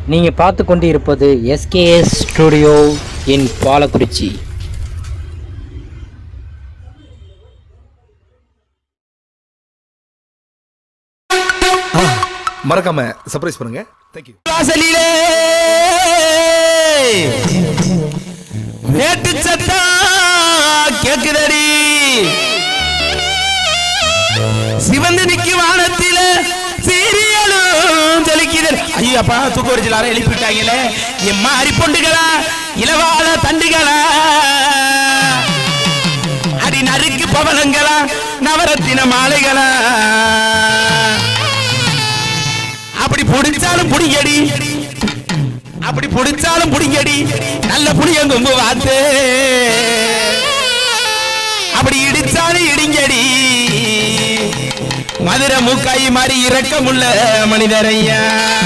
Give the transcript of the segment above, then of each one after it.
நீங்கள் பார்த்து கொண்டு இருப்பது எஸ்கேஎஸ் ஸ்டுடியோ இன் பாலக்குறிச்சி மறக்காம சர்ப்ரைஸ் பண்ணுங்க தேங்க்யூ வாசலிலே வேட்டு சத்தா கேக்குதடி சிவந்து நிக்கு வானத்தில சீரியலும் ஜலிக்குதல் ஐயோ அப்பா தூக்க வரிச்சு எல்லாரும் எழுப்பிட்டாங்களே என் மாறி பொண்டுகளா இளவாழ தண்டுகளா அடி நறுக்கு பவனங்களா நவரத்தின மாலைகளா அப்படி புடிச்சாலும் புடிங்கடி அப்படி புடிச்சாலும் புடிங்கடி நல்ல புளியங்கொம்பு வாத்து அப்படி இடிச்சாலும் இடிங்கடி மதுரை மூக்காயி மாதிரி இரக்கமுள்ள மனிதரையா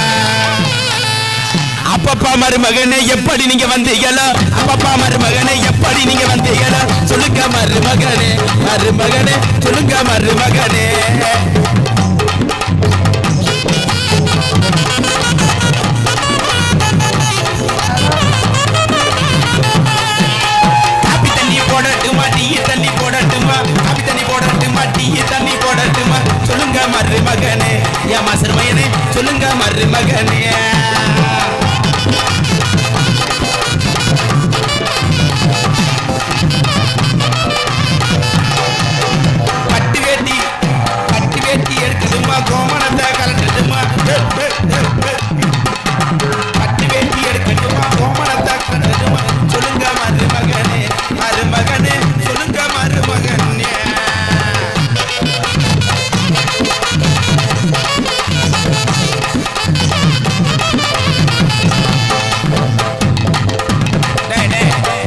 அப்பப்பா மருமகனே எப்படி நீங்க வந்தீங்களோ அப்பப்பா மருமகனே எப்படி நீங்க வந்தீங்களோ சொல்லுங்க மருமகனே மருமகனே சொல்லுங்க மருமகனே காப்பி தண்ணி போடட்டுமா டீ தண்ணி போடட்டுமா காப்பி தண்ணி போடட்டுமா டீ தண்ணி போடட்டுமா சொல்லுங்க மருமகனே ஏமா சிறுமையனே சொல்லுங்க மருமகனே பட்டு வேட்டி பட்டு வேட்டி எடுக்கணுமா கோமணத்தை கலட்டுமா பட்டு வேட்டி எடுக்கணுமா கோமணத்தை கலட்டுமா சொல்லுங்க மருமகனே மருமகனே சொல்லுங்க மருமகனே டேய், டேய், டேய்.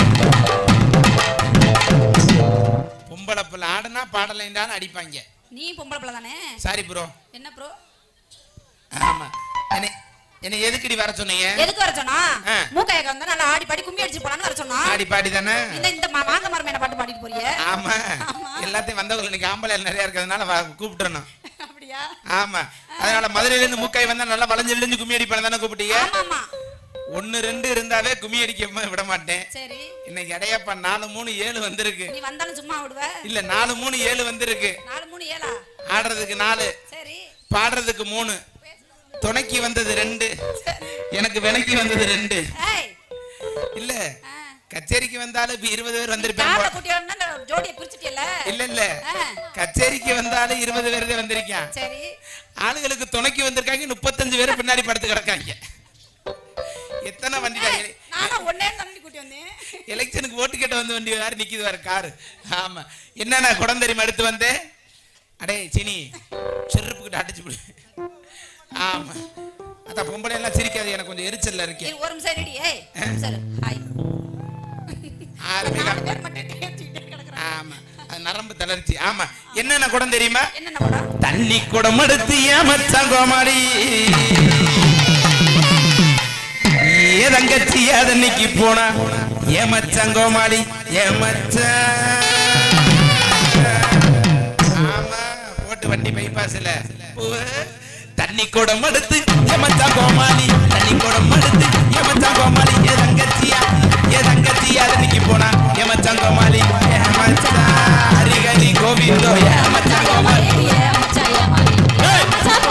பொம்பளை பிள்ளை ஆடுனா பாடலைன்னு அடிப்பாங்க நீ பொம்பளை பிள்ளை தானே சாரி ப்ரோ என்ன ப்ரோ ஆமா என்னை என்னை எதுக்குடி வர சொன்னீங்க எதுக்கு வர சொன்னா ஆ. மூக்கையக்க வந்தா நல்லா ஆடி பாடி கும்மி அடிச்சு போலான்னு வர சொன்னா ஆடி பாடி தானே இல்ல இந்த மா- மாங்க மரம் என்ன பாட்டு பாடிட்டு போறிய ஆமா ஆமா. எல்லாத்தையும் வந்தவங்க இன்னைக்கு ஆம்பளை நிறைய இருக்கிறதுனால வ- கூப்பிட்டுறணும் அப்படியா ஆமா அதனால மதுரையில இருந்து முக்காய் வந்தா நல்லா வளைஞ்சு விளைஞ்சு கும்மி அடிப்பான தானே கூப்பிட்டீங்க ஆமா ஆமா ஒன்னு ரெண்டு இருந்தாவே கும்மி அடிக்க விட மாட்டேன் சரி இன்னைக்கு இடையப்பா நாலு மூணு ஏழு வந்திருக்கு நீ வந்தாலும் சும்மா விடுவ இல்ல நாலு மூணு ஏழு வந்திருக்கு நாலு மூணு ஏழா ஆடுறதுக்கு நாலு சரி பாடுறதுக்கு மூணு துணைக்கு வந்தது ரெண்டு எனக்கு விலைக்கு வந்தது ரெண்டு ஏய் இல்ல ஆ. கச்சேரிக்கு வந்தாலும் இப்ப இருபது பேர் வந்திருப்பாங்க கார்ல போல. குட்டியோட இந்த ஜோடியை பிரிச்சுட்டியல்ல இல்ல இல்ல ஆ. கச்சேரிக்கு வந்தாலும் இருபது பேர் தான் வந்திருக்கான் சரி ஆளுகளுக்கு துணைக்கு வந்திருக்காங்க முப்பத்தஞ்சு பேர் பின்னாடி படுத்து கிடக்காங்க எத்தனை வண்டி நானும் ஒன்னே தண்ணி கூட்டி வந்தேன் எலெக்ஷனுக்கு ஓட்டு கேட்ட வந்து வண்டி வேற நிக்குது வேற காரு ஆமா என்னண்ணா குடம் தெரியுமா எடுத்து வந்தேன் அடே சீனி செருப்புக்கிட்ட அடிச்சு விடு ஆமா அதான் பொம்பளை எல்லாம் சிரிக்காது எனக்கு கொஞ்சம் எரிச்சல்ல இருக்கேன் இரு, ஒரு நிமிஷம் ரெடி ஏய் ஒரு நிமிஷம் இரு. ஹாய் ஆளுமே நாலு கிடக்கு. பேர் மட்டும் தேய்ச்சிக்கிட்டே கிடக்குறாங்க. ஆமா அது நரம்பு தளர்ச்சி ஆமா என்னென்ன குடம் தெரியுமா என்னென்ன படம் தண்ணி குடம் எடுத்து ஏமச்சான் கோமாளி ஏ தங்கச்சி அதன்னைக்கு போனா ஏமச்சான் கோமாளி ஏமச்சான் ஆமா போட்டு வண்டி பைபாஸ்ல தண்ணி குடம் எடுத்து ஏமச்சான் கோமாளி தண்ணி குடம் எடுத்து ஏமச்சான் கோமாளி ஏ தங்கச்சியா ஏ தங்கச்சி அதன்னைக்கு போனா ஏமச்சான் கோமாளி ஏமச்சான் ஹரிஹரி கோவிந்தோ ஏமச்சான் கோமாளி ஏய்!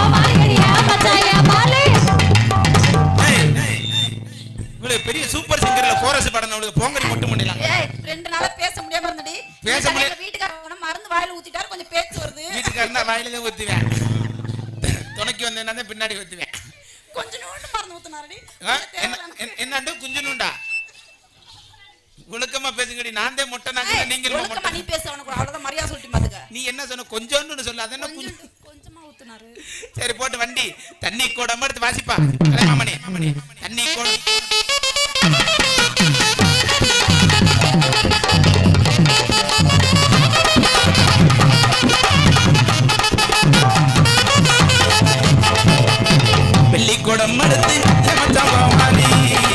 ஏய், ஏய், இவ்வளவு பெரிய சூப்பர் சிங்கர்ல கோரஸ் பாடணும் போங்கடி மட்டும் பண்ணிடலாம் ஏய் ரெண்டு நாளா பேச முடியாம இருந்தடி பேச முடிய- எங்க வீட்டுக்காரங்க மருந்து வாயில ஊத்திட்டாரு கொஞ்சம் பேச்சு வருது வீட்டுக்காரனா வாயில தான் ஊத்துவேன் துணைக்கு வந்தேன்னா தான் பின்னாடி ஊத்துவேன் கொஞ்சம் நோண்டு மருந்து ஊத்துனாருடி ஆ? என்ன என்ன- என்னண்டு குஞ்சனுண்டா ஒழுக்கமா பேசுங்கடி நான் தான் மொட்டை நாங்க நீங்களும் ஒழுக்கமா மொட்டை நீ பேச உனக்கு அவ்வளவுதான் மரியாதை சொல்லிட்டு பாத்துக்க நீ என்ன சொன்ன கொஞ்சோன்னு சொல்ல அது என்ன குஞ்சு கொஞ்சம் கொஞ்சமா ஊத்துனாரு சரி போட்டு வண்டி தண்ணி கோடம் எடுத்து வாசிப்பா அலே மாமணி மாமணி தண்ணி கோடம் வெள்ளி குடம் எடுத்து ஏமச்சான் கோமாளி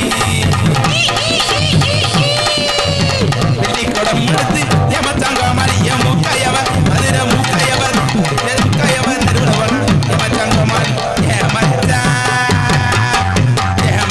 வெள்ளி குடம் எடுத்து ஏமச்சான் கோமாளி என் மூக்காயவர் மதுரை மூக்காயவர் மூக்காயவர் நடுவில் வரணும் ஏமச்சான் கோமாளி ஏமச்சான்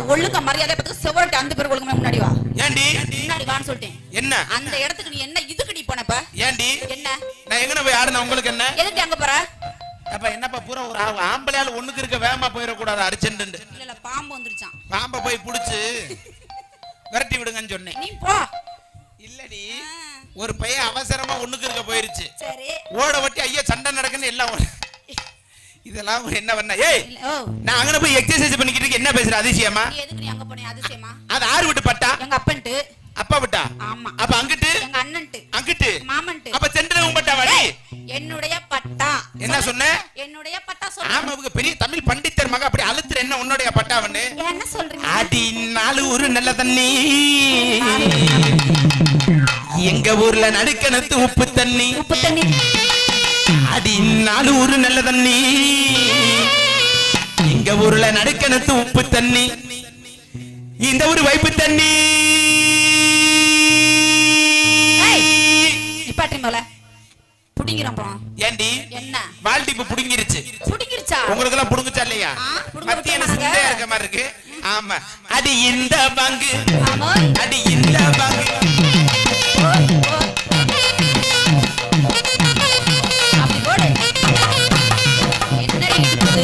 ஒழுங்க மரியாதை பத்துக்கு செவரட்டி அந்த பேர் ஒழுங்க முன்னாடி வா ஏண்டி முன்னாடி வான்னு சொல்லிட்டேன் என்ன அந்த இடத்துக்கு நீ என்ன இதுக்கு நீ போனப்ப ஏண்டி என்ன நான் எங்கன போய் ஆடுன உங்களுக்கு என்ன எதுக்கு அங்க போற அப்ப என்னப்பா பூரா ஒரு ஆ- ஆம்பளையால ஒண்ணுக்கு இருக்க வேகமா போயிடக்கூடாது அர்ஜென்ட் இல்ல இல்ல பாம்பு வந்துருச்சான் பாம்பை போய் புடிச்சு விரட்டி விடுங்கன்னு சொன்னேன் நீ போ இல்லடி ஆ, ஒரு பையன் அவசரமா ஒண்ணுக்கு இருக்க போயிருச்சு சரி ஓட வட்டி ஐயா சண்டை நடக்குன்னு எல்லாம் ஓட- இதெல்லாம் என்ன பண்ண ஏய் இல்ல, ஓ நான் அங்கன போய் எக்ஸசைஸ் பண்ணிக்கிட்டு இருக்கேன். என்ன பேசுற அதிசயமா நீ எதுக்கு நீ அங்க போனே அதிசயமா அது ஆறு விட்டு பட்டா எங்க அப்பன்ட்டு அப்பா விட்டா ஆமா அப்ப அங்கிட்டு எங்க அண்ணன்ட்டு அங்கிட்டு மாமன்ட்டு அப்ப சென்ட்ரல் பட்டா வாடி என்னுடைய பட்டா என்ன சொன்ன என்னுடைய பட்டா ஆமா சொல்ல இவங்க பெரிய தமிழ் பண்டித்தர் மக அப்படி அழுத்துற என்ன உன்னுடைய பட்டாவன்னு என்ன சொல்றீங்க அடி நாலு ஊரு நல்ல தண்ணி எங்க ஊர்ல நடுக்கணத்து உப்பு தண்ணி உப்பு தண்ணி அடி நாலு ஊரு நல்ல தண்ணி எங்க ஊர்ல நடுக்கணத்து உப்பு தண்ணி இந்த ஊரு வைப்பு தண்ணி ஏய், நிப்பாட்டி போல புடிங்கிறோம் அப்புறம் ஏண்டி என்ன வாழ்த்தி இப்ப புடுங்கிருச்சு புடிங்கிருச்சா உங்களுக்கு எல்லாம் புடுங்குச்சா இல்லையா ஆ, புடுங்க மத்திய விட்டாங்க. சுண்டையா இருக்க மாதிரி இருக்கு ஆமா அடி இந்த பங்கு ஆமோய். அடி இந்த பங்கு அப்படி போடு என்னடி இருக்குது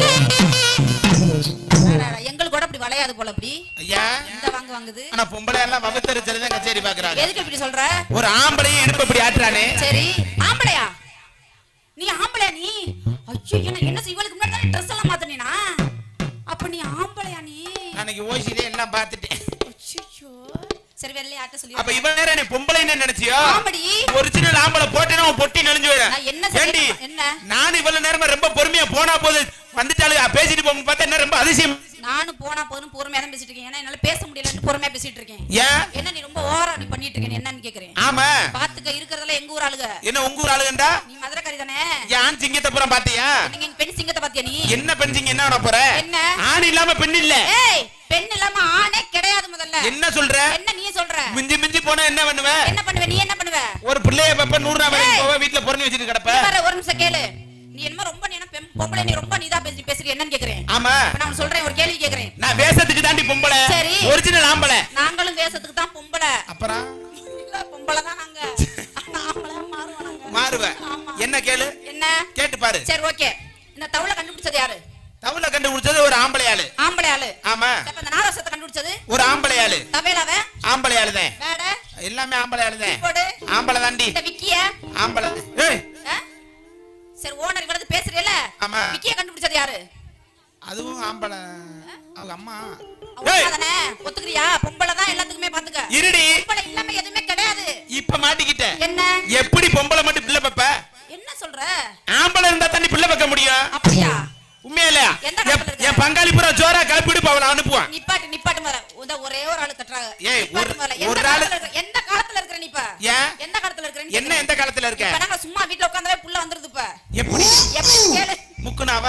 அடடா, எங்களுக்கு கூட அப்படி வளையாது போல அப்படி ஐயா இந்த வாங்க வாங்குது ஆனா பொம்பளை எல்லாம் வகுத்தறிச்சல் கச்சேரி பாக்குறாங்க எதுக்கு இப்படி சொல்ற ஒரு ஆம்பளையும் இடுப்பு இப்படி ஆட்டுறானே சரி ஆம்பளையா நீ ஆம்பளையா நீ ஐயோ என்ன என்ன செய்ய? இவளுக்கு முன்னாடி ட்ரெஸ் எல்லாம் மாத்தனீனா அப்ப நீ ஆம்பளையா நீ அன்னைக்கு ஓசிலே எல்லாம் பார்த்துட்டேன் ஐயோ சரி வெள்ளைய ஆட்ட சொல்லி அப்ப இவன் வேற என்ன பொம்பளைன்னு நினைச்சியோ ஆம்படி ஒரிஜினல் ஆம்பளை போட்டேன்னா உன் பொட்டி நெளிஞ்சு நான் என்ன போயிடும் ஏண்டி செய்ய- என்ன? நான் இவ்வளவு நேரமா ரொம்ப பொறுமையா போனா போது வந்துட்டாலும் பேசிட்டு போகணும்னு பார்த்தா என்ன ரொம்ப அதிசயம் நானும் போனா போதும் பொறுமையா தான் பேசிட்டு இருக்கேன் ஏன்னா என்னால பேச முடியலன்னு பொறுமையா பேசிட்டு இருக்கேன் ஏன் என்ன நீ ரொம்ப ஓவரா நீ பண்ணிட்டு இருக்கேன் என்னன்னு கேக்குறேன் ஆமா பாத்துக்க இருக்கிறதுல எங்க ஊர் ஆளுக என்ன உங்க ஊர் ஆளுகண்டா நீ மதுரைக்காரி தானே யான் சிங்கத்தை புறம் பாத்தியா நீங்க எங்க பெண் சிங்கத்தை பாத்தியா நீ என்ன பெண் சிங்கம் என்ன பண்ண போற என்ன? ஆண் இல்லாம பெண் இல்ல ஏய் பெண் இல்லாம ஆணே கிடையாது முதல்ல என்ன சொல்ற என்ன நீ சொல்ற மிஞ்சி மிஞ்சி போனா என்ன பண்ணுவ என்ன பண்ணுவ நீ என்ன பண்ணுவ ஒரு பிள்ளைய பப்ப நூறு நாள் ஏய். போவ வீட்டுல பொறணி வச்சுட்டு கிடப்ப இங்க பாரு, ஒரு நிமிஷம் கேளு நீ என்னமோ ரொம்ப நீ என்ன பெண் பொம்பளை நீ ரொம்ப நீதா பேசி பேசுறீ என்னன்னு கேக்குறேன் ஆமா இப்ப நான் உனக்கு சொல்றேன் ஒரு கேள்வி கேக்குறேன் நான் வேஷத்துக்கு தாண்டி பொம்பளை சரி. ஒரிஜினல் ஆம்பளை நாங்களும் வேஷத்துக்கு தான் பொம்பளை அப்புறம் இல்ல பொம்பளை தான் நாங்க ஆனா ஆம்பளை மாறுவோம் நாங்க மாறுவ ஆமா. என்ன கேளு என்ன கேட்டு பாரு சரி ஓகே இந்த தவுளை கண்டுபிடிச்சது யாரு தவுல கண்டுபிடிச்சது ஒரு ஆம்பளை ஆளு ஆம்பளை ஆளு ஆமா அப்ப இந்த நாரசத்தை கண்டுபிடிச்சது ஒரு ஆம்பளை ஆளு தவேலாவ ஆம்பளை ஆளு தான் வேட எல்லாமே ஆம்பளை ஆளு தான் போடு ஆம்பளை தாண்டி இந்த விக்கிய ஆம்பளை ஏய் ஆ? சரி ஓனர் இவ்வளவு பேசுறீல ஆமா. விக்கிய கண்டுபிடிச்சது யாரு அதுவும் ஆம்பளை அவங்க அம்மா அவங்க ஏய் தானே ஒத்துக்கிறியா பொம்பளை தான் எல்லாத்துக்குமே பாத்துக்க இருடி பொம்பளை இல்லாம எதுவுமே கிடையாது இப்ப மாட்டிக்கிட்ட என்ன எப்படி பொம்பளை மட்டும் பிள்ளை பப்ப என்ன சொல்ற ஆம்பளை இருந்தா தண்ணி பிள்ளை வைக்க முடியும் அப்படியா உண்மையா இல்லையா எந்த என்- காலத்துல இருக்க? என் பங்காளி பூரா ஜோரா கிளப்பிடு அவளை அனுப்புவான் நிப்பாட்டு நிப்பாட்டு மேல இந்த ஒரே ஒரு ஆளு தட்டுறாங்க ஏய், நிப்பாட்டு ஒரு- மேல. எந்த ஒரு ஆளு- காலத்துல இருக்க- எந்த காலத்துல இருக்கிற நீ இப்ப ஏன்? எந்த காலத்துல இருக்கிற நீ என்ன எந்த காலத்துல இருக்க இப்ப நாங்க சும்மா வீட்ல உட்கார்ந்தாலே புள்ள வந்துருது இப்ப எப்படி எப்படி நீ கேளு முக்குனாவா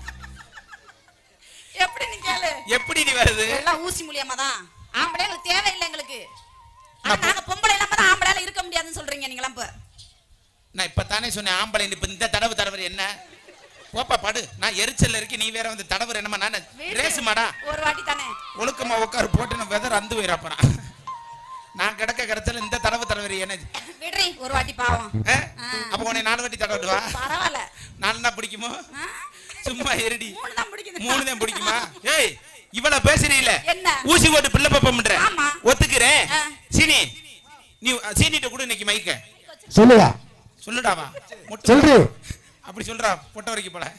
எப்படி நீ கேளு எப்படி நீ வருது எல்லாம் ஊசி மூலியமா தான் ஆம்பளைங்களுக்கு தேவையில்லை எங்களுக்கு ஆனா நாங்க பொம்பளை இல்லாம தான் ஆம்பளையால இருக்க முடியாதுன்னு சொல்றீங்க நீங்களாம் இப்ப நான் இப்ப தானே சொன்னேன் ஆம்பளை இப்ப இந்த தடவு தடவர் என்ன போப்பா படு நான் எரிச்சல்ல இருக்கேன் நீ வேற வந்து தடவர் என்னமா நான் வீடு. ரேசு மாடா ஒரு வாட்டி தானே ஒழுக்கமா உட்காரு போட்டு நான் வெதர் அந்து போயிடப்பறான் நான் கிடக்க கிடச்சல இந்த தடவு தடவர் என்ன விடுறி ஒரு வாட்டி பாவம் ஆ? ஆ. அப்ப உன்னை நாலு வாட்டி தடவட்டுவா பரவாயில்ல நாலு தான் பிடிக்குமோ ஆ? சும்மா எரிடி மூணு தான் பிடிக்குது மூணு தான் பிடிக்குமா ஏய் இவ்வளவு பேசுறீல என்ன? ஊசி போட்டு பிள்ளை பப்பம்ன்ற ஆமா. ஒத்துக்கிறேன் ஆ. சீனி நீ சீனிட்ட கூட இன்னைக்கு மைக்க சொல்லுயா சொல்லுடாவா முட்டு. சொல்லு அப்படி சொல்றா பொட்ட வரைக்கும் போல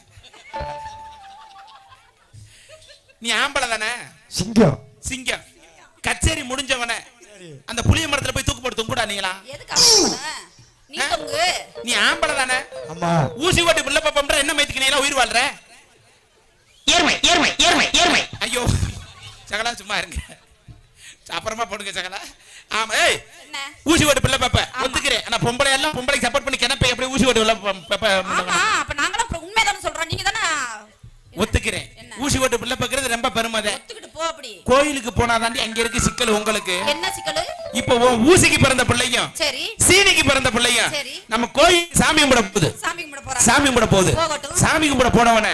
நீ ஆம்பளை தானே சிங்கம் சிங்கம் கச்சேரி முடிஞ்சவன அந்த புளிய மரத்துல போய் தூக்கு போட்டு தொங்குடா நீங்களா எதுக்கு அவசரம்? நீ தொங்கு நீ ஆம்பளை தானே ஆமா ஊசி போட்டு பிள்ளை பப்பம்ன்ற என்ன மைத்துக்கு நீ உயிர் வாழ்ற ஏர்மை ஏர்மை ஏர்மை ஏர்மை ஐயோ சகலா சும்மா இருங்க அப்புறமா போடுங்க சகலா ஆமா ஏய் என்ன ஊசி ஓட்டு பிள்ளை பாப்ப ஒத்துக்கிறேன் ஆனா பொம்பளை எல்லாம் பொம்பளைக்கு சப்போர்ட் பண்ணி கிணப்பை எப்படி ஊசி ஓட்டு பிள்ளை பாப்ப ஆமா அப்ப நாங்களும் அப்புறம் உண்மைதானே சொல்றோம் நீங்க தானே ஒத்துக்கிறேன் என்ன? ஊசி ஓட்டு பிள்ளை பாக்குறது ரொம்ப பெருமதை ஒத்துக்கிட்டு போ அப்படி கோயிலுக்கு போனாதாண்டி அங்க இருக்கு சிக்கல் உங்களுக்கு என்ன சிக்கலு இப்போ உன் ஊசிக்கு பிறந்த பிள்ளையும் சரி சீனிக்கு பிறந்த பிள்ளையும் சரி. நம்ம கோயில் சாமி கும்பிட போகுது சாமி கும்பிட போறாங்க சாமி கும்பிட போகுது போகட்டும். சாமி கும்பிட போனவன ஆ.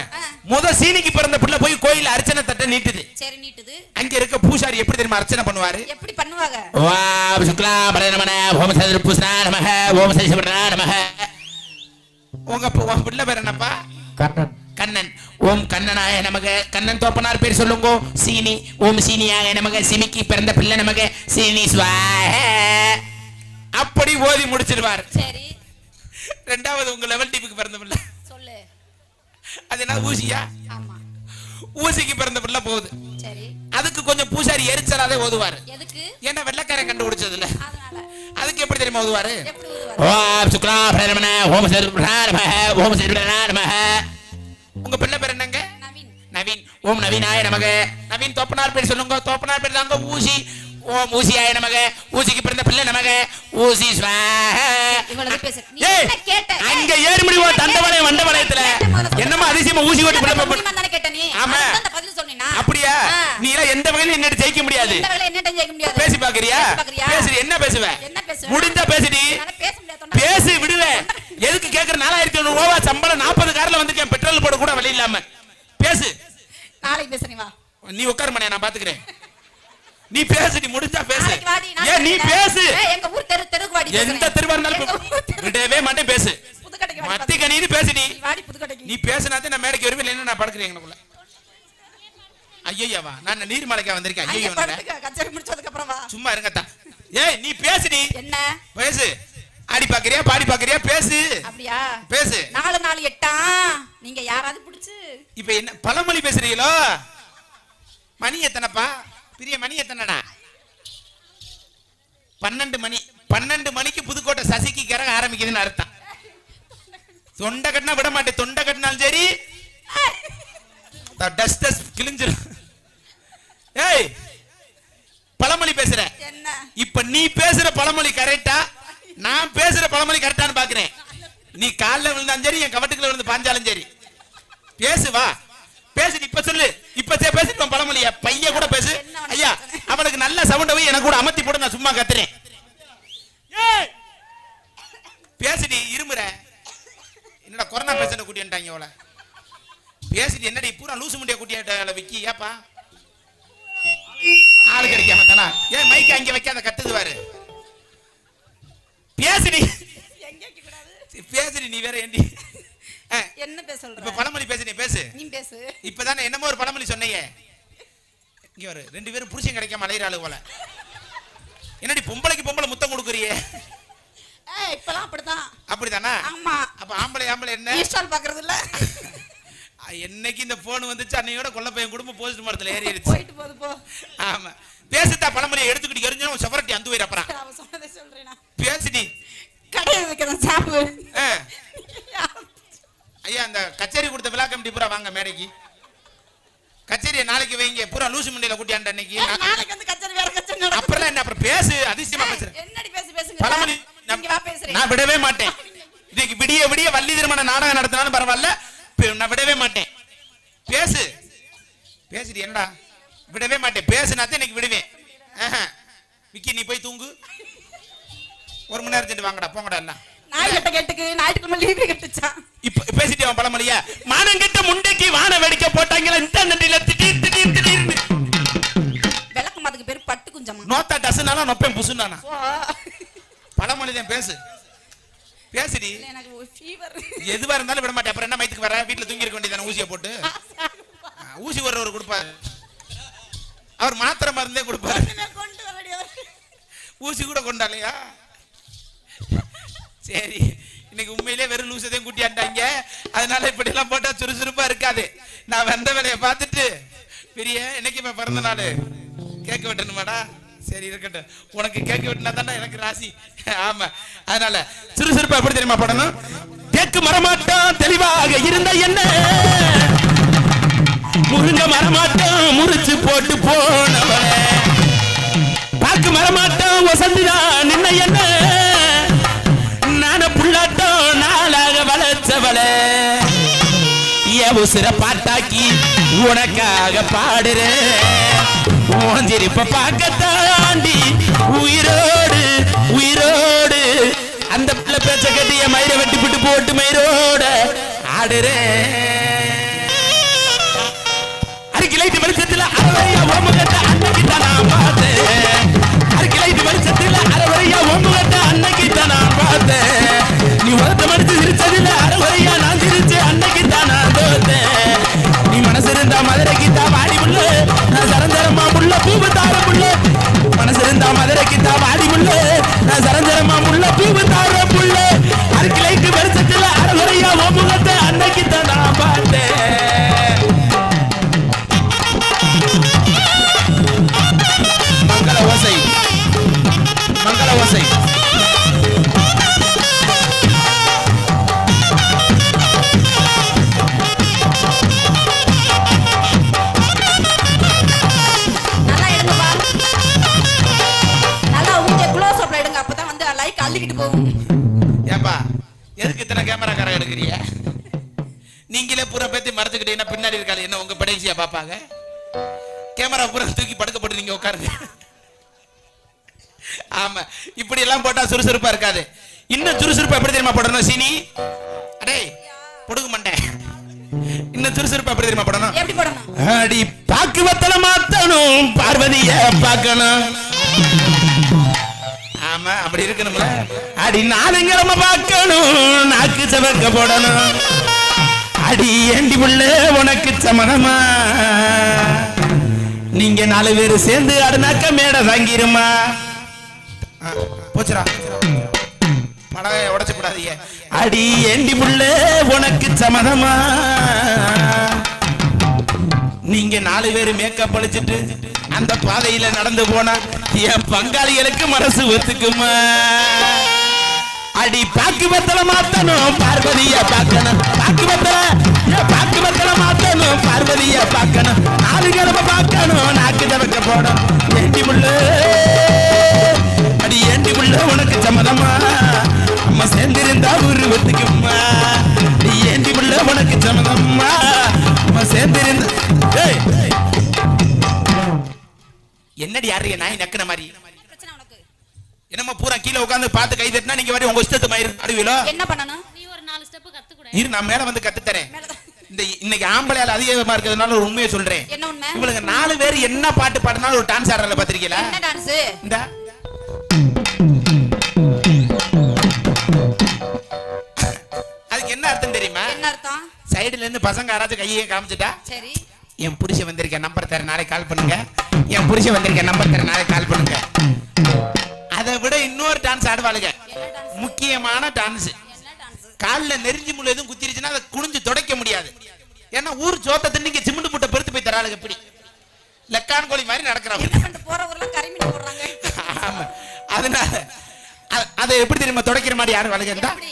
முத சீனிக்கு பிறந்த பிள்ளை போய் கோயில்ல அர்ச்சனை தட்டை நீட்டுது சரி நீட்டுது அங்க இருக்க பூசாரி எப்படி தெரியுமா அர்ச்சனை பண்ணுவாரு எப்படி பண்ணுவாங்க ஓம் சுக்லாம் பரத நமன ஓம் சதுர்புஷ்ணா நமக ஓம் சசிவர்ணா நமக உங்க பு- உன் பிள்ளை பேர் என்னப்பா கர்ணன் கண்ணன் ஓம் கண்ணனாய நமக கண்ணன் தோப்பனார் பேர் சொல்லுங்க சீனி ஓம் சீனியாக நமக சிமிக்கு பிறந்த பிள்ளை நமக சீனி ஸ்வாஹ அப்படி ஓதி முடிச்சிருவார் சரி ரெண்டாவது உங்க லெவல் டிப்புக்கு பிறந்த பிள்ளை சொல்லு அது என்ன ஊசியா ஆமா ஊசிக்கு பிறந்த பிள்ளை போகுது சரி அதுக்கு கொஞ்சம் பூசாரி எரிச்சலாதே ஓதுவாரு எதுக்கு ஏன்னா வெள்ளக்காரன் கண்டுபிடிச்சதுல அதனால அதுக்கு எப்படி தெரியுமா ஓதுவாரு எப்படி ஊதுவாரு ஓம் சுக்லாம் பரத நமன ஓம் சதுர்புஷ்ணா நமக ஓம் சசிவர்ணா நமக உங்க பிள்ளை பேர் என்னங்க நவீன் நவீன் ஓம் நவீனாய நமக நவீன் தோப்பனார் பேர் சொல்லுங்க தோப்பனார் பேர் தாங்க ஊசி ஓம் ஊசியாய நமக ஊசிக்கு பிறந்த பிள்ளை நமக ஊசி ஸ்வாஹ இவ்வளவு பேசு நீ ஏய், என்ன கேட்ட அங்க ஏறி முடிவோம் தண்டவாளயம் வண்டவாளயத்துல என்னமா அதிசயமா ஊசி ஓட்டி பிள்ளை பாப்பா- தானே கேட்ட நீ ஆமா. அதுதான் அந்த பதில் சொன்னீனா அப்படியா ஆ. நீ எல்லாம் எந்த வகையிலும் என்ன ஜெயிக்க முடியாது இந்த வேலை என்னட்ட ஜெயிக்க முடியாது பேசி பாக்குறியா பேசி பாக்குறியா? பேசுறி என்ன பேசுவ என்ன பேசுவேன்? முடிஞ்சா பேசுடி என்னால பேச முடியாது தொண்டை. பேசு விடுவேன் எதுக்கு கேக்குற நாலாயிரத்தி ஐநூறு ரூபா சம்பளம் நாற்பது கார்ல வந்திருக்கேன் பெட்ரோல் போட கூட வழி இல்லாம பேசு நாளைக்கு பேசுறீங்க வா நீ உட்கார மணியா நான் பாத்துக்கிறேன் நீ பேசு நீ முடிஞ்சா பேசு நாளைக்கு வாடி நாளைக்கு ஏன் நீ வாடி. பேசு ஏய், எங்க ஊர் தெரு தெருக்கு வாடி எந்த பேசுறேன். தெருவா இருந்தாலும் எங்க ஊர் தெரு- விடவே மாட்டேன் பேசு புதுக்கடைக்கு வாடி மத்தி பாத்துக்கிறேன். கணின்னு பேசுடி நீ வாடி புதுக்கடைக்கு நீ பேசினாதே நான் மேடைக்கு வருவேன் இல்லைன்னா நான் படுக்கிறேன் எங்களுக்குள்ள ஐயையாவா நான் நீர்மலைக்கா வந்திருக்கேன் அங்கே ஐயோ படுத்துக்க, கச்சேரி முடிச்சதுக்கு அப்புறம் வா சும்மா இருங்கத்தா ஏய் நீ பேசுடி என்ன பேசு ஆடி பாக்குறியா பாடி பாக்குறியா பேசு அப்படியா பேசு நாலு நாலு எட்டா நீங்க யாராவது புடிச்சு இப்ப என்ன பழமொழி பேசுறீங்களோ மணி எத்தனைப்பா பெரிய மணி எத்தனைடா பன்னெண்டு மணி பன்னெண்டு மணிக்கு புதுக்கோட்டை சசிக்கு கிறக ஆரம்பிக்குதுன்னு அர்த்தம் தொண்டை கட்டினா விட மாட்டேன் தொண்டை கட்டினாலும் சரி டஸ்ட் டஸ்ட் கிழிஞ்சிரும் ஏய் பழமொழி பேசுற என்ன இப்ப நீ பேசுற பழமொழி கரெக்டா நான் பேசுற பழமொழி கரெக்டான்னு பாக்குறேன் நீ கால்ல விழுந்தாலும் சரி என் கவட்டுக்குள்ள விழுந்து பாஞ்சாலும் சரி பேசு வா பேசு நீ இப்ப சொல்லு இப்ப சே- பேசிட்டு வா பழமொழிய பையன் கூட பேசு என்ன உனக்கு ஐயா அவனுக்கு நல்ல சவுண்ட போய் எனக்கு கூட அமர்த்தி போட்டு நான் சும்மா கத்துறேன் ஏய்! பேசுடி இருமுற என்னடா கொரோனா பேஷண்ட கூட்டிட்டாங்க அவளை பேசிட்டு என்னடி பூரா லூசு முண்டிய கூட்டியாட்ட விக்கி ஏப்பா ஆளு கிடைக்காம தானா ஏன் மைக் அங்க வைக்காத கத்துது பாரு பேசுடி எங்க வைக்க கூடாது பேசுடி நீ வேற ஏண்டி ஆ, என்ன பேச இப்ப சொல்ற பழமொழி பேசு நீ பேசு நீ பேசு இப்பதானே என்னமோ ஒரு பழமொழி சொன்னீங்க இங்க ஒரு ரெண்டு பேரும் புருஷன் கிடைக்காம அலையிறாளு போல என்னடி பொம்பளைக்கு பொம்பளை முத்தம் கொடுக்குறியே ஏய் இப்பலாம் அப்படிதான் அப்படிதானா ஆமா அப்ப ஆம்பளை ஆம்பளை என்ன இன்ஸ்டால் பாக்குறது இல்ல என்னைக்கு இந்த போன் வந்துச்சு அன்னையோட கொல்ல பையன் குடும்பம் போஸ்ட் மரத்துல ஏறிடுச்சு போயிட்டு போகுது போ ஆமா பேசுதா பழமொழியை எடுத்துக்கிட்டு எரிஞ்சு செவரட்டி அந்த உயிர் அப்புறம் அவ சொன்னதை சொல்றேனா பேசுடி கடையை வைக்கிறேன் சாப்பு ஆ. ஐயா அந்த கச்சேரி கொடுத்த விழா கமிட்டி பூரா வாங்க மேடைக்கு கச்சேரியை நாளைக்கு வைங்க பூரா லூசு மண்டியில கூட்டியாண்ட அன்னைக்கு ஏய், நாளைக்கு வந்து கச்சேரி வேற கச்சேரி நடக்குது. அப்புறம் என்ன அப்புறம் பேசு அதிசயமா ஏய், பேசுறேன் என்னடி பேசு பேசுங்க பழமொழி நீங்க வா பேசுறேன் நான் விடவே மாட்டேன் இன்னைக்கு விடிய விடிய வள்ளி திருமண நாடகம் நடத்தினாலும் பரவாயில்ல பே- நான் விடவே மாட்டேன் பேசு பேசுடி என்னடா விடவே மாட்டேன் பேசுனாத்தான் இன்னைக்கு விடுவேன் ஆஹா. விக்கி நீ போய் தூங்கு ஒரு மணி நேரம் சென்று வாங்கடா போங்கடா எல்லாம் நாய் கட்ட கேட்டுக்கு ஞாயிற்றுக்கிழமை லீவு கட்டுச்சான் இப்ப பேசிட்டு அவன் பழமொழியா மானம் கெட்ட முண்டைக்கு வான வேடிக்கை போட்டாங்களா இந்த நண்டில திடீர் திடீர் திடீர்னு விளக்கு மாதுக்கு பேரு பட்டு குஞ்சமா நோத்தா டசுனானா நொப்பேன் புசுனானா ஓ பழமொழி தான் பேசு பேசுடி இல்ல, எனக்கு ஒரு ஃபீவர் எதுவா இருந்தாலும் விட மாட்டேன் அப்புறம் என்ன மயத்துக்கு வர வீட்டுல தூங்கி இருக்க வேண்டியதானே ஊசியை போட்டு ஆ, ஊசி ஒருவர் கொடுப்பாரு அவர் மாத்திரை மருந்தே கொடுப்பாரு கொண்டு வரடியவர் ஊசி கூட கொண்டாலையா சரி இன்னைக்கு உண்மையிலே வெறும் லூசதையும் கூட்டியாண்டாங்க அதனால இப்படி எல்லாம் போட்டா சுறுசுறுப்பா இருக்காது நான் வந்த வேலையை பார்த்துட்டு பெரிய இன்னைக்கு இப்ப பிறந்த நாள் கேட்க விட்டணுமாடா சரி இருக்கட்டும் உனக்கு கேட்க விட்டுனா தானே எனக்கு ராசி ஆமா அதனால சுறுசுறுப்பா எப்படி தெரியுமா படணும் கேக்கு மரமாட்டம் தெளிவாக இருந்த என்ன முருங்க மரமாட்டம் முறிச்சு போட்டு போனவளே பாக்கு மரமாட்டம் வசந்திதா நின்ன என்ன நான புள்ளாட்டம் நாளாக வளர்ச்சவளே என் உசிர பாட்டாக்கி உனக்காக பாடுறேன் உன் சிரிப்ப பார்க்க தாண்டி உயிரோடு உயிரோடு அந்த பிள்ளை பேச்ச கட்டி என் மயிரை வெட்டி விட்டு போட்டு மயிரோட ஆடுறேன் ஓம்புகட்ட அன்னைக்கு தான் நான் பார்த்தேன் அரைக்கிளைட்டு வெளிச்சத்துல அரைவரையா ஓம்புகட்ட அன்னைக்கு தான் நான் பார்த்தேன் நீ ஒருத்த மடிச்சு சிரிச்சதில்ல அரைவரையா நான் சிரிச்சு அன்னைக்கு தான் நான் தோத்தேன் நீ மனசு இருந்தா மதுரைக்கு தான் வாடி முள்ள நான் சரஞ்சரமா முள்ள பூவு தார முள்ள மனசு இருந்தா மதுரைக்கு தான் வாடி முள்ள நான் சரஞ்சரமா முள்ள பூவு தார முள்ள அரைக்கிளைட்டு வெளிச்சத்துல அரைவரையா ஓம்புகட்ட அன்னைக்கு தான் நான் பார்த்தேன் மங்கள ஓசை மங்கள ஓசை நல்லா எடுங்கப்பா நல்லா உங்க க்ளோஸ் அப்ல எடுங்க அப்பதான் வந்து லைக் அள்ளிக்கிட்டு போகும் ஏப்பா எதுக்கு இத்தனை கேமரா கார எடுக்கிறிய நீங்களே பூரா பேத்தி மறைச்சுக்கிட்டீங்கன்னா பின்னாடி இருக்காது என்ன உங்க படைசியா பாப்பாங்க கேமரா பூரா தூக்கி படுக்கப்பட்டு நீங்க உட்காருங்க ஆமா இப்படி எல்லாம் போட்டா சுறுசுறுப்பா இருக்காது இன்னும் சுறுசுறுப்பா எப்படி தெரியுமா போடணும் சீனி அடே பொடுகு மண்டை இன்னும் சுறுசுறுப்பா எப்படி தெரியுமா போடணும் எப்படி போடணும் அடி பாக்கு வத்தல மாத்தணும் பார்வதிய பார்க்கணும் ஆமா அப்படி இருக்கணும்ல அடி நாலுங்கிழமை பார்க்கணும் நாக்கு சவக்க போடணும் அடி ஏண்டி புள்ள உனக்கு சமணமா நீங்க நாலு பேர் சேர்ந்து அடுனாக்க மேடை தாங்கிருமா ஆ, போச்சுடா படவை உடைச்சு கூடாதீங்க அடி ஏண்டி புள்ள உனக்கு சமதமா நீங்க நாலு பேரு மேக்கப் அடிச்சிட்டு அந்த பாதையில நடந்து போனா என் பங்காளிகளுக்கு மனசு ஒத்துக்குமா அடி பாக்கு பத்தல மாத்தணும் பார்வதிய பார்க்கணும் பாக்கு பத்தல ஏன் பாக்கு பத்தல மாத்தணும் பார்வதிய பார்க்கணும் நாலு கிழமை பார்க்கணும் நாக்கு தவக்க போடும் ஏண்டி முள்ளு அடி ஏண்டி முள்ள உனக்கு சம்மதமா அம்மா சேர்ந்திருந்தா உருவத்துக்குமா அடி ஏண்டி முள்ள உனக்கு சம்மதமா அம்மா சேர்ந்திருந்தா ஏய் என்னடி யாரு நாய் நக்குன மாதிரி பிரச்சனை உனக்கு என்னம்மா பூரா கீழே உட்கார்ந்து பார்த்து கை தட்டினா நீங்க வாடி உங்க இஷ்டத்து மயிர் அடுவீலோ என்ன பண்ணணும் நீ ஒரு நாலு ஸ்டெப் கத்துக்கூட இரு நான் மேல வந்து கத்து தரேன் மேலதான். இந்த இன்னைக்கு ஆம்பளையால அதிகமா இருக்கிறதுனால ஒரு உண்மையை சொல்றேன் என்ன உண்மை இவளுங்க நாலு பேர் என்ன பாட்டு பாடினாலும் ஒரு டான்ஸ் ஆடுறல பாத்திருக்கீங்களா என்ன டான்ஸ் இந்த அதுக்கு என்ன அர்த்தம் தெரியுமா என்ன அர்த்தம் சைடுல இருந்து பசங்க யாராச்சும் கையை காமிச்சிட்டா சரி என் புருஷன் வந்திருக்க நம்பர் தர நாளைக்கு கால் பண்ணுங்க என் புருஷன் வந்திருக்க நம்பர் தர நாளைக்கு கால் பண்ணுங்க அதை விட இன்னொரு டான்ஸ் ஆடுவாளுங்க என்ன டான்ஸ் முக்கியமான டான்ஸ் என்ன டான்ஸ் கால்ல நெறிஞ்சி முள்ள எதுவும் குத்திருச்சுன்னா அதை குனிஞ்சு துடைக்க முடியாது ஏன்னா ஊர் சோத்த தின்னிங்க சிமெண்ட் புட்டை பெருத்து போய் தராளுங்க எப்படி லெக்கான் கோழி மாதிரி நடக்கிறாங்க என்ன பண்ணிட்டு போற ஊர்ல கரிமீன் போடுறாங்க ஆமா அதனால அ- அதை எப்படி தெரியுமா துடைக்கிற மாதிரி யாரும் வழங்க இருந்தா எப்படி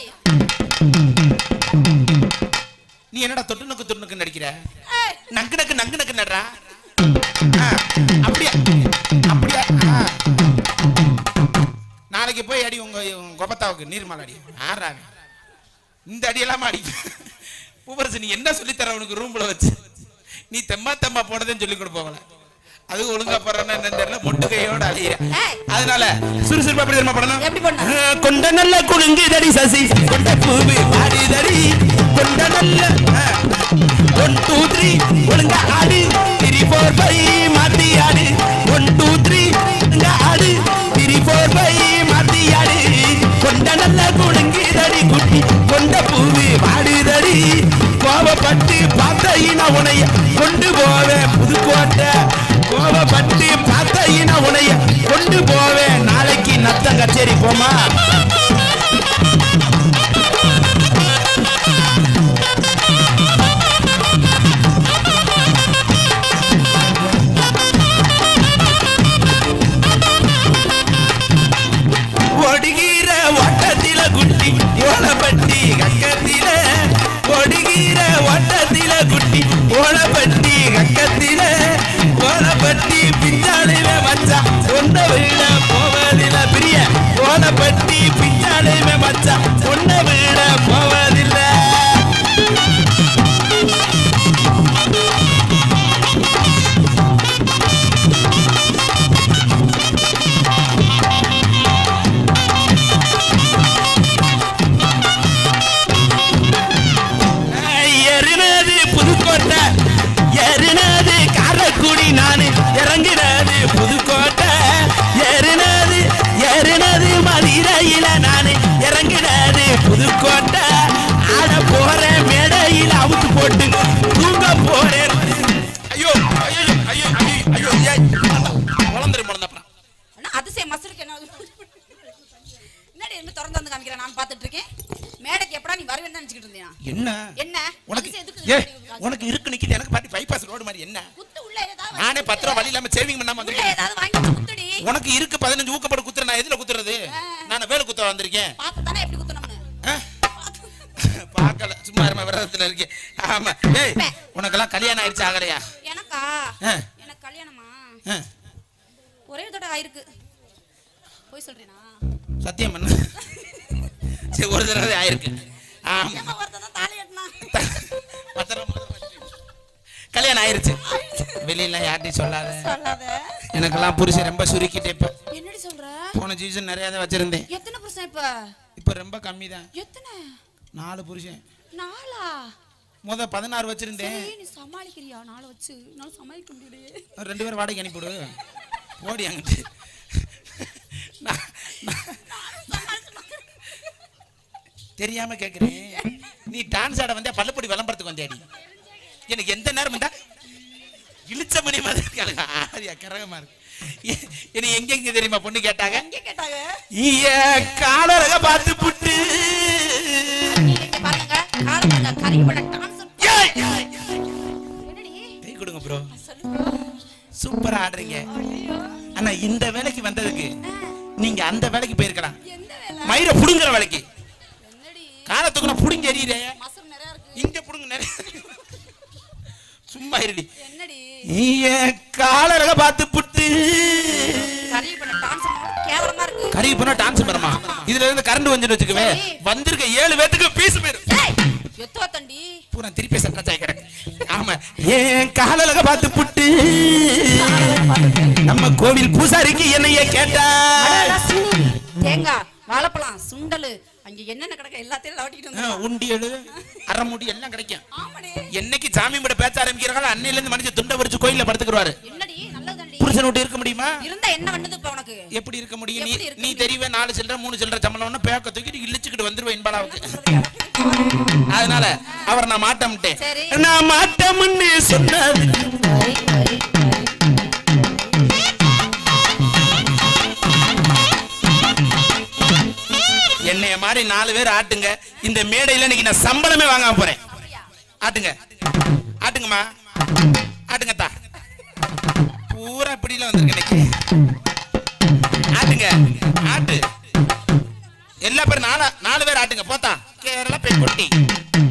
நீ என்னடா தொட்டு நுக்கு தொட்டு நுக்கு நடிக்கிற ஏய், நங்கு நக்கு நங்கு நக்கு நடுறா ஆ, அப்படியா அப்படியா ஆ. நாளைக்கு போய் அடி உங்க உங்க கொப்பத்தாவுக்கு நீர்மால் அடி ஆறாங்க இந்த அடியெல்லாம் அடி பூபரசு நீ என்ன சொல்லித் தர உனக்கு ரூம்ல வச்சு நீ தெம்மா தெம்மா போனதுன்னு சொல்லி கொடுப்போங்கள அது ஒழுங்கா போறேன்னு என்னன்னு தெரியல மொட்டு கையோட அழியிற ஏய். அதனால சுறுசுறுப்பா எப்படி தெரியுமா படணும் எப்படி பண்ணணும்? ஆ, கொண்ட நல்ல குலுங்குதடி சசி கொண்ட பூவு வாடிதடி கொண்ட நல்ல ஒன் டூ த்ரீ ஒழுங்கா ஆடு த்ரீ ஃபோர் ஃபைவ் மாத்தி ஆடு ஒன் டூ த்ரீ ஒழுங்கா ஆடு த்ரீ ஃபோர் ஃபைவ் மாத்தி ஆடு கொண்ட நல்ல குலுங்குதடி குட்டி கொண்ட பூவு வாடுதடி கோவப்பட்டு பார்த்தையின உனைய கொண்டு போவேன் புதுக்கோட்டை கோவப்பட்டு பார்த்தையின உனைய கொண்டு போவேன் நாளைக்கு நத்தம் கச்சேரி போமா ஒடுகிற ஓட்டத்தில குட்டி ஓலப்பட்டி கக்கத்தில ஒடுகிற ஓட்டத்தில குட்டி ஓலப்பட்டி கக்கத்தில ஓலப்பட்டி பிஞ்சாலையில மச்சா ஒன்ன விட போவதில்ல பிரிய ஓலப்பட்டி பிஞ்சாலையில மச்சா ஒன்ன விட போவதில்லை வருவேன்னு நினைச்சுக்கிட்டு இருந்தியா என்ன என்ன உனக்கு மனுஷன் எதுக்கு ஏ இப்படி காசு? உனக்கு இருக்கு நிக்குது எனக்கு பாட்டி பைபாஸ் ரோடு மாதிரி என்ன குத்து உள்ள ஏதாவது நானே வாங்கி பத்து ரூபா வழி இல்லாம சேவிங் பண்ணாம உள்ள வந்திருக்கேன் ஏதாவது வாங்கி வச்சு குத்துடி உனக்கு இருக்கு பதினஞ்சு ஊக்கப்பட்டு குத்துற நான் எதுல குத்துறது நான் வேலை குத்த வந்திருக்கேன் பார்த்து தானே எப்படி குத்தணும்னு ஆ? பார்க்கல சும்மா இருமா விரதத்துல இருக்கேன் ஆமா ஏய் உனக்கெல்லாம் கல்யாணம் ஆயிடுச்சு ஆகலையா எனக்கா ஆ. எனக்கு கல்யாணமா ஆ, ஒரே தடவை ஆயிருக்கு போய் சொல்றேனா சத்தியம் பண்ணு சரி ஒரு தடவை ஆயிருக்கு ஆமா ஏம்மா ஒருத்தன் தான் தாலி கட்டினா பத்திரம் கல்யாணம் ஆயிருச்சு வெளியில யார்ட்டையும் சொல்லாத சொல்லாத எனக்கெல்லாம் புருஷன் ரொம்ப சுருக்கிட்டே இப்ப என்னடி சொல்ற போன சீசன் நிறைய தான் வச்சிருந்தேன் எத்தனை புருஷன் இப்ப இப்ப ரொம்ப கம்மி தான் எத்தனை நாலு புருஷன் நாளா முத பதினாறு வச்சிருந்தேன் சரி, நீ சமாளிக்கிறியா நாளை வச்சு நான் சமாளிக்க முடியலையே ரெண்டு பேரும் வாடகை அனுப்பிவிடு ஓடி அங்கிட்டு நான்- நான்- தெரியாம கேக்குறேன் நீ டான்ஸ் ஆட வந்தா பள்ளப்படி விளம்பரத்துக்கு வந்தியாடி எனக்கு எந்த நேரம் இருந்தா இழுச்ச மணி மாதிரி இருக்காளுங்க ஆரியா கரகமா இருக்கு எ- என்னை எங்க எங்க தெரியுமா பொண்ணு கேட்டாங்க எங்க கேட்டாங்க ஈய காலரக பார்த்து புட்டு இங்க பாருங்க காரங்க கறி பட டான்ஸ் ஏய்! என்னடி கை கொடுங்க ப்ரோ சொல்லு சூப்பரா ஆடுறீங்க ஆனா இந்த வேலைக்கு வந்ததுக்கு நீங்க அந்த வேலைக்கு போயிருக்கலாம் எந்த வேலை மயிரை புடுங்குற வேலைக்கு என்னடி காலத்துக்கு நான் புடுங்க எறியறே மசம் நிறைய இருக்கு இங்க புடுங்க நிறைய சும்மா இருடி என்னடி ஈய காலரக பார்த்து புட்டு கறி பட டான்ஸ் கேவலமா இருக்கு கறி போனா டான்ஸ் வரமா இதுல இருந்து கரண்ட் வந்து வச்சுக்கவே சரி. வந்திருக்க ஏழு பேத்துக்கு பீஸ் போயிரும் ஏய் எத்தோ தண்டி பூரா திருப்பி சட்டாச்சாய் கிடக்கு ஆமா ஏன் காலலக பார்த்து புட்டு நம்ம கோவில் பூசாரிக்கு என்னைய கேட்டா தேங்காய் வாழைப்பழம் சுண்டல் அங்க என்னென்ன கிடக்க எல்லாத்தையும் லவட்டிட்டு ஆ, வந்து உண்டியலு அரை மூடி எல்லாம் கிடைக்கும் ஆமாடி என்னைக்கு சாமி கூட பேச ஆரம்பிக்கிறாங்களோ அன்னையில இருந்து மனுஷன் துண்டை வரிச்சு கோயில்ல படுத்துக்குவாரு என்னடி நல்லது தண்டி புருஷன் விட்டு இருக்க முடியுமா இருந்தா என்ன பண்ணுது இப்ப உனக்கு எப்படி இருக்க முடியும் நீ எப்படி இருக்க நீ முடியும்? தெரியவே நாலு சில்லற மூணு சில்லற சம்பளம்னு பேக்க தூக்கிட்டு இழுச்சுக்கிட்டு வந்துருவேன் இன்பலாவுக்கு அதனால அவர் நான் மாட்டம்ட்டேன் சரி. நான் மாட்டம்னு சொன்னது என்னைய மாதிரி நாலு பேர் ஆட்டுங்க இந்த மேடையில இன்னைக்கு நான் சம்பளமே வாங்காம போறேன் ஆட்டுங்க ஆட்டுங்கம்மா ஆட்டுங்க தா பூரா இப்படில வந்திருக்கு இன்னைக்கு ஆட்டுங்க ஆட்டு எல்லா பேரும் நாலு நாலு பேர் ஆட்டுங்க போத்தா கேரளா பெண் கொட்டி